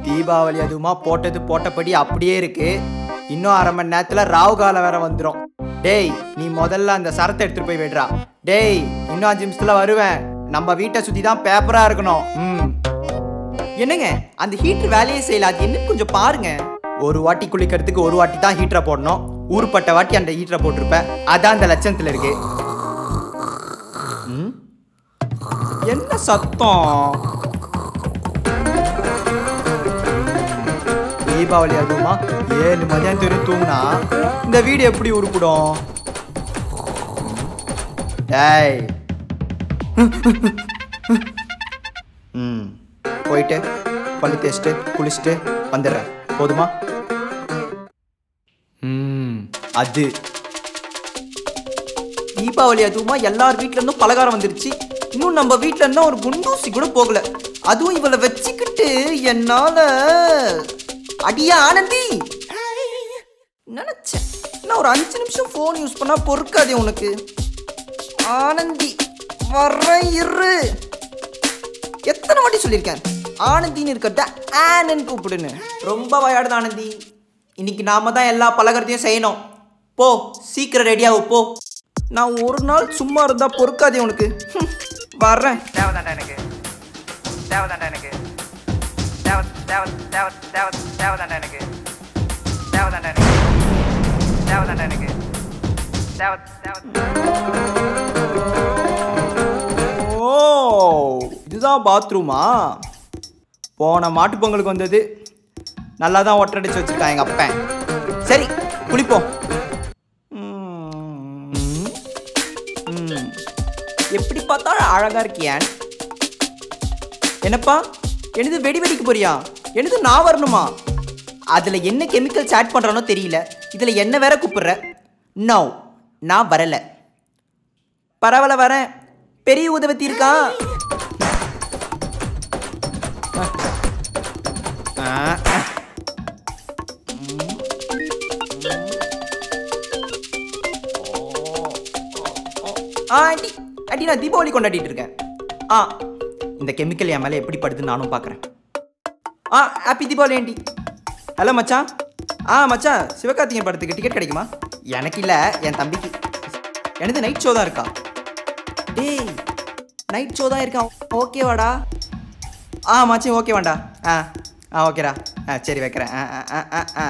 தீபாவளி அதுவுமா போட்டது போட்டபடி அப்படியே இருக்கு இன்னும் அரை மணி நேரத்துல ராவு காலம் வேற வந்துடும் டேய் நீ முதல்ல அந்த சரத்தை எடுத்துட்டு போய் விடுறா டேய் இன்னும் அஞ்சு நிமிஷத்துல வருவேன் நம்ம வீட்டை சுத்தி தான் பேப்பரா இருக்கணும் ம் என்னங்க அந்த ஹீட்டர் வேலையே செய்யல அது என்னன்னு கொஞ்சம் பாருங்க ஒரு வாட்டி குளிக்கிறதுக்கு ஒரு வாட்டி தான் ஹீட்டரை போடணும் ஊருப்பட்ட வாட்டி அந்த ஹீட்டரை போட்டிருப்பேன் அதான் அந்த லட்சணத்துல இருக்கு ம்? என்ன சத்தம் தீபாவளி அதுவுமா ஏழு மதியம் தெரியும் தூங்குனா இந்த வீடு எப்படி உருப்பிடும் டேய் ம் போயிட்டு பல்லு தேய்ச்சிட்டு குளிச்சுட்டு வந்துடுறேன் போதுமா ம் அது தீபாவளி அதுவுமா எல்லார் வீட்ல இருந்தும் பலகாரம் வந்துருச்சு இன்னும் நம்ம வீட்ல இருந்தா ஒரு குண்டூசி கூட போகல அதுவும் இவளை வச்சுக்கிட்டு என்னால அடியா ஆனந்தி நினைச்சேன் நான் ஒரு அஞ்சு நிமிஷம் ஃபோன் யூஸ் பண்ணா பொறுக்காதே உனக்கு ஆனந்தி வர்றேன் இரு எத்தனை வாட்டி சொல்லியிருக்கேன் ஆனந்தின்னு இருக்கிறத ஆனன் கூப்பிடுன்னு ரொம்ப வயாடுது ஆனந்தி இன்னைக்கு நாம தான் எல்லா பலகாரத்தையும் செய்யணும் போ சீக்கிரம் ரெடியாகு போ நான் ஒரு நாள் சும்மா இருந்தா பொறுக்காதே உனக்கு ஹம், வர்றேன் தேவைதாண்டா எனக்கு தேவைதாண்டா எனக்கு தேவை தேவை தேவை தேவை தேவைதாண்டா எனக்கு தேவைதாண்டா எனக்கு தேவைதாண்டா எனக்கு தேவை தேவை ஓ இதுதான் பாத்ரூமா போன மாட்டு பொங்கலுக்கு வந்தது நல்லா தான் ஒட்டடிச்சு வச்சிருக்கான் எங்கள் அப்பன் சரி குளிப்போம் ம், ம். எப்படி பார்த்தாலும் அழகா இருக்கியான் என்னப்பா எனது வெடி வெடிக்க போறியா எனது நான் வரணுமா அதுல என்ன கெமிக்கல்ஸ் ஆட் பண்றானோ தெரியல இதுல என்ன வேற கூப்பிடுற நோ நான் வரல பரவாயில்ல வரேன் பெரிய உதவத்தி இருக்கா ஆ, ஆ. ஆ ஆண்டி ஆண்டி நான் தீபாவளி கொண்டாடிட்டு இருக்கேன் ஆ இந்த கெமிக்கல் என் மேலே எப்படி படுதுன்னு நானும் பார்க்குறேன் ஆ ஹாப்பி தீபாவளி ஆண்டி ஹலோ மச்சான் ஆ மச்சான் சிவகார்த்திகேயன் படத்துக்கு டிக்கெட் கிடைக்குமா எனக்கு இல்லை என் தம்பிக்கு எனது நைட் ஷோ தான் இருக்கா டேய் நைட் ஷோ தான் இருக்கான் ஓகேவாடா ஆ மச்சி ஓகே வேண்டா ஆ ஆ ஓகேடா ஆ சரி வைக்கிறேன் ஆ ஆ ஆ ஆ ஆ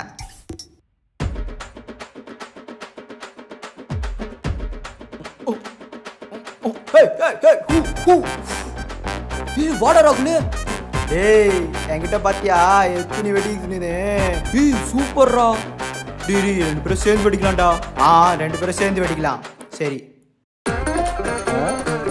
ஏய் வாடா ராகுலு ஏய் என்கிட்ட பாத்தியா எத்தனை வெடிக்குதுன்னு ஏய் சூப்பர்ரா டேய் டேய், ரெண்டு பேரும் சேர்ந்து வெடிக்கலாம்டா ஆ ரெண்டு பேரும் சேர்ந்து வெடிக்கலாம் சரி ஆ.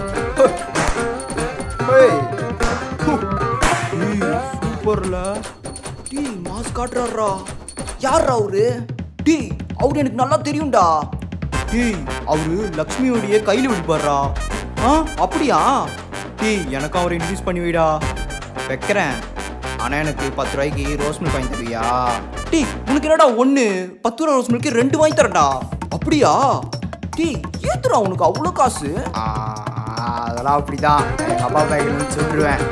ஏய் ஹு. ஏய், சூப்பர்ல டேய் மாஸ் காட்டுறாரா யார்ரா அவரு டேய் அவரு எனக்கு நல்லா தெரியும்டா டேய் அவரு லக்ஷ்மியோடைய கையில் விடுப்பாடுறா ஆ அப்படியா டேய் எனக்கு அவரை இன்ட்ரடியூஸ் பண்ணி வைடா வைக்கிறேன் ஆனால் எனக்கு பத்து ரூபாய்க்கு ரோஸ் மில்க் வாங்கி தருவியா டேய் உனக்கு என்னடா ஒன்று பத்து ரூபா ரோஸ் மில்க்கு ரெண்டு வாங்கி தரேன்டா அப்படியா டேய் ஏத்துடா உனக்கு அவ்வளோ காசு ஆ, அதெல்லாம் அப்படிதான் எங்கள் அப்பா பையன் சொல்லிடுவேன்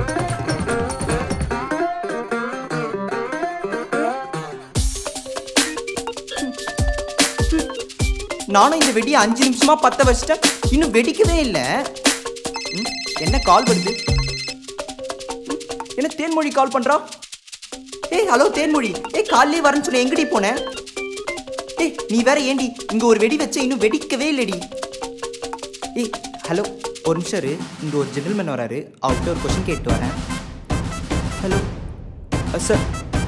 நானும் இந்த வெடியை அஞ்சு நிமிஷமா பத்த வச்சிட்டேன் இன்னும் வெடிக்கவே இல்லை ம், என்ன கால் வருது ம், என்ன தேன்மொழி கால் பண்றா ஏய் ஹலோ தேன்மொழி ஏய் காலையிலே வரேன்னு சொல்லி எங்கடி போன ஏய் நீ வேற ஏண்டி இங்க ஒரு வெடி வச்ச இன்னும் வெடிக்கவே இல்லடி ஏய் ஹலோ ஒரு நிமிஷம் இரு இங்க ஒரு ஜென்டில்மேன் வராரு அவர்கிட்ட ஒரு கொஸ்டின் கேட்டு வரேன் ஹலோ சார்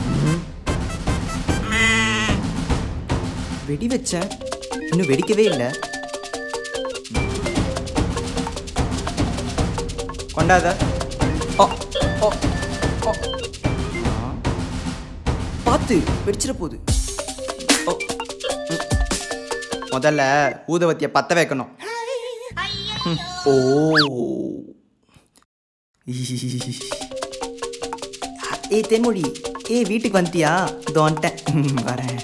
வெடி வச்சேன் இன்னும் வெடிக்கவே இல்லை கொண்டாத ஓ ஓ ஓ ஆ. பார்த்து வெடிச்சிட போகுது ஓ ம். முதல்ல ஊதவத்தியை பத்த வைக்கணும் ம். ஓ ஏய் தென்மொழி ஏய் வீட்டுக்கு வந்துட்டியா இதோ வந்துட்டேன் ம், வரேன்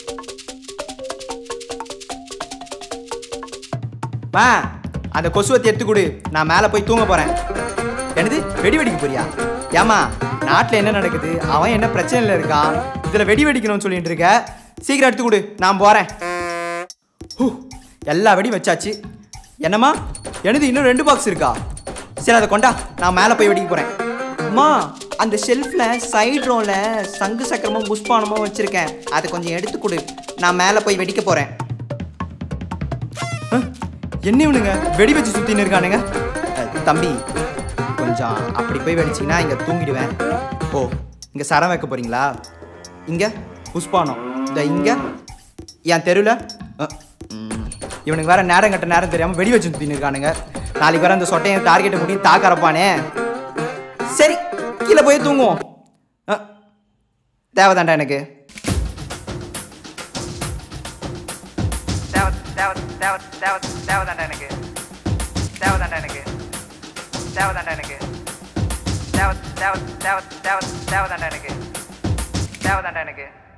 மா அந்த கொசுவத்தை எடுத்து கொடு நான் மேலே போய் தூங்க போறேன் என்னது வெடி வெடிக்க போறியா ஏமா நாட்டில் என்ன நடக்குது அவன் என்ன பிரச்சனையில் இருக்கான் இதில் வெடி வெடிக்கணும்னு சொல்லிட்டு இருக்க சீக்கிரம் எடுத்து கொடு நான் போகிறேன் ஹூ எல்லா வெடி வச்சாச்சு என்னம்மா எனது இன்னும் ரெண்டு பாக்ஸ் இருக்கா சரி அதை கொண்டா நான் மேலே போய் வெடிக்க போகிறேன் அம்மா அந்த ஷெல்ஃபில் சைடு ரோவில் சங்கு சக்கரமும் புஷ்பானமும் வச்சுருக்கேன் அதை கொஞ்சம் எடுத்து கொடு நான் மேலே போய் வெடிக்க போகிறேன் என்ன இவனுங்க வெடி வச்சு சுற்றின்னு இருக்கானுங்க அஹ், தம்பி கொஞ்சம் அப்படி போய் வெடிச்சிங்கன்னா இங்கே தூங்கிடுவேன் ஓ இங்கே சரம் வைக்க போகிறீங்களா இங்கே புஷ்பானம் இந்த இங்கே என் தெருவில் இவனுக்கு வேற நேரம் கட்ட நேரம் தெரியாமல் வெடி வச்சு சுற்றின்னு இருக்கானுங்க நாளைக்கு வேற அந்த சொட்டையை டார்கெட்டை முடியும் தாக்கறப்பானே சரி கீழே போய் தூங்குவோம் அஹ், தேவைதான்டா எனக்கு தேவை தேவை தேவை தேவை தேவைதான்டா எனக்கு தேவைதான்டா எனக்கு தேவைதான்டா எனக்கு தேவை தேவை தேவை தேவை தேவைதான்டா எனக்கு தேவைதான்டா எனக்கு